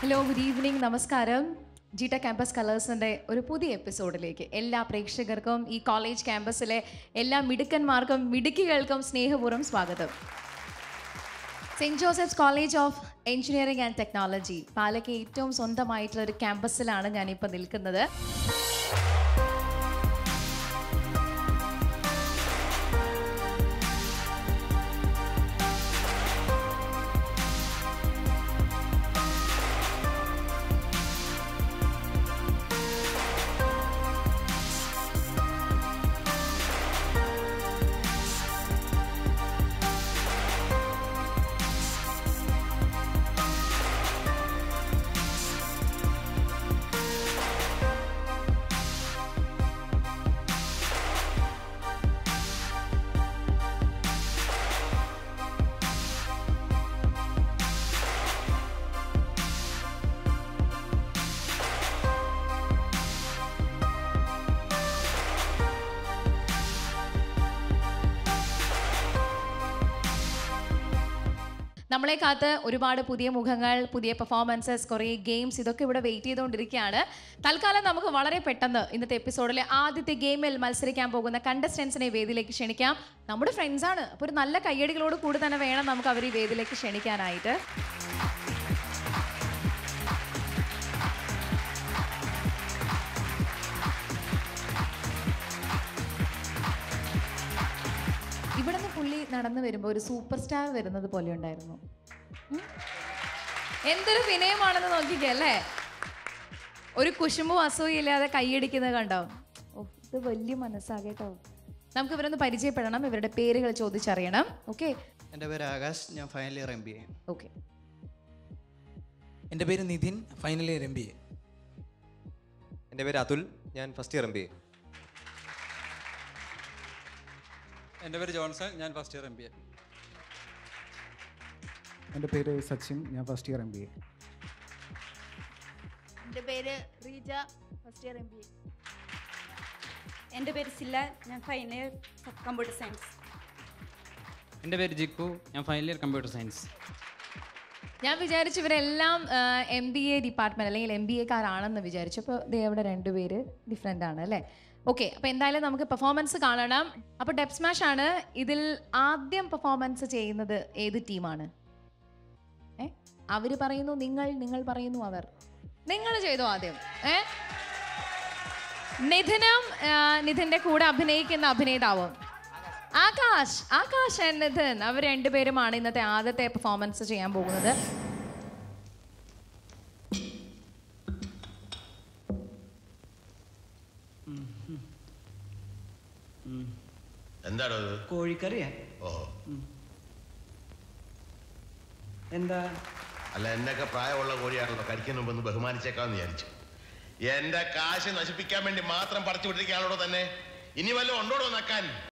Hello good evening നമസ്കാരം ജിറ്റ campus കളേഴ്സിൻ്റെ ഒരു പുതിയ എപ്പിസോഡിലേക്ക് എല്ലാ പ്രേക്ഷകർക്കും ഈ കോളേജ് ക്യാമ്പസിലെ എല്ലാ മിടുക്കന്മാർക്കും മിടുക്കികൾക്കും സ്നേഹപൂർവ്വം സ്വാഗതം saint Joseph's college of engineering and technology പാലയ്ക്ക് ഏറ്റവും സ്വന്തമായിട്ടുള്ള ഒരു ക്യാമ്പസിലാണ് ഞാനിപ്പോൾ നിൽക്കുന്നത് നമ്മളെ കാത്ത് ഒരുപാട് പുതിയ മുഖങ്ങൾ പുതിയ പെർഫോമൻസസ് കുറേ ഗെയിംസ് ഇതൊക്കെ ഇവിടെ വെയിറ്റ് ചെയ്തുകൊണ്ടിരിക്കുകയാണ് തൽക്കാലം നമുക്ക് വളരെ പെട്ടെന്ന് ഇന്നത്തെ എപ്പിസോഡിലെ ആദ്യത്തെ ഗെയിമിൽ മത്സരിക്കാൻ പോകുന്ന കണ്ടസ്റ്റൻസിനെ വേദിയിലേക്ക് ക്ഷണിക്കാം നമ്മുടെ ഫ്രണ്ട്സാണ് അപ്പോൾ ഒരു നല്ല കയ്യടികളോട് കൂടി തന്നെ വേണം നമുക്ക് അവർ ഈ വേദിയിലേക്ക് ക്ഷണിക്കാനായിട്ട് ഇവിടുന്ന് പുള്ളി നടന്നു വരുമ്പോൾ ഒരു സൂപ്പർ സ്റ്റാർ വരുന്നത് പോലെ ഉണ്ടായിരുന്നു ഉം? എന്തൊരു വിനയമാണെന്ന് നോക്കിക്കേ അല്ലേ ഒരു കുശുമ്പും അസൂയില്ലാതെ കൈയടിക്കുന്നത് കണ്ടോ ഓ ഇത് വലിയ മനസ്സാ കേട്ടോ നമുക്ക് ഇവരൊന്ന് പരിചയപ്പെടണം ഇവരുടെ പേരുകൾ ചോദിച്ചറിയണം ഓക്കെ എൻ്റെ പേര് ആകാശ് ഞാൻ final year M B A okay എൻ്റെ പേര് Nithin final year M B A എൻ്റെ പേര് അതുൽ ഞാൻ first year M B A എൻ്റെ പേര് ജോൺസൺ ഞാൻ first year M B A എൻ്റെ പേര് സച്ചിൻ ഞാൻ first year M B A എൻ്റെ പേര് Reeja first year M B A എൻ്റെ പേര് സില്ല ഞാൻ ഫൈനൽ ഇയർ കമ്പ്യൂട്ടർ സയൻസ് എൻ്റെ പേര് ജിക്കു ഞാൻ ഫൈനൽ ഇയർ കമ്പ്യൂട്ടർ സയൻസ് ഞാൻ വിചാരിച്ചു ഇവരെല്ലാം എം ബി എ ഡിപ്പാർട്ട്മെന്റ് അല്ലെങ്കിൽ എം ബി എക്കാരാണെന്ന് വിചാരിച്ചു അപ്പോൾ ദേ അവിടെ രണ്ടുപേര് ഡിഫറെൻ്റ് ആണ് അല്ലേ ഓക്കെ അപ്പോൾ എന്തായാലും നമുക്ക് പെർഫോമൻസ് കാണണം അപ്പോൾ ഡെപ് സ്മാഷ് ആണ് ഇതിൽ ആദ്യം പെർഫോമൻസ് ചെയ്യുന്നത് ഏത് ടീമാണ് ഏ അവർ പറയുന്നു നിങ്ങൾ നിങ്ങൾ പറയുന്നു അവർ നിങ്ങൾ ചെയ്തു ആദ്യം ഏ നിധിനും ആ, നിധിന്റെ കൂടെ അഭിനയിക്കുന്ന അഭിനേതാവും ആകാശ് ആകാശ് and നിധിൻ അവർ രണ്ടുപേരുമാണ് ഇന്നത്തെ ആദ്യത്തെ പെർഫോമൻസ് ചെയ്യാൻ പോകുന്നത് എന്താണോ അത് കോഴിക്കറിയാ ഓ എന്താ അല്ല എന്നൊക്കെ പ്രായമുള്ള കോഴിയാണല്ലോ കഴിക്കുന്ന മുമ്പ് ഒന്ന് ബഹുമാനിച്ചേക്കാന്ന് വിചാരിച്ചു എന്റെ കാശ് നശിപ്പിക്കാൻ വേണ്ടി മാത്രം പറിച്ചു വിട്ടിരിക്കുകയാണോ തന്നെ ഇനി വല്ലതും ഉണ്ടോടോ നക്കാൻ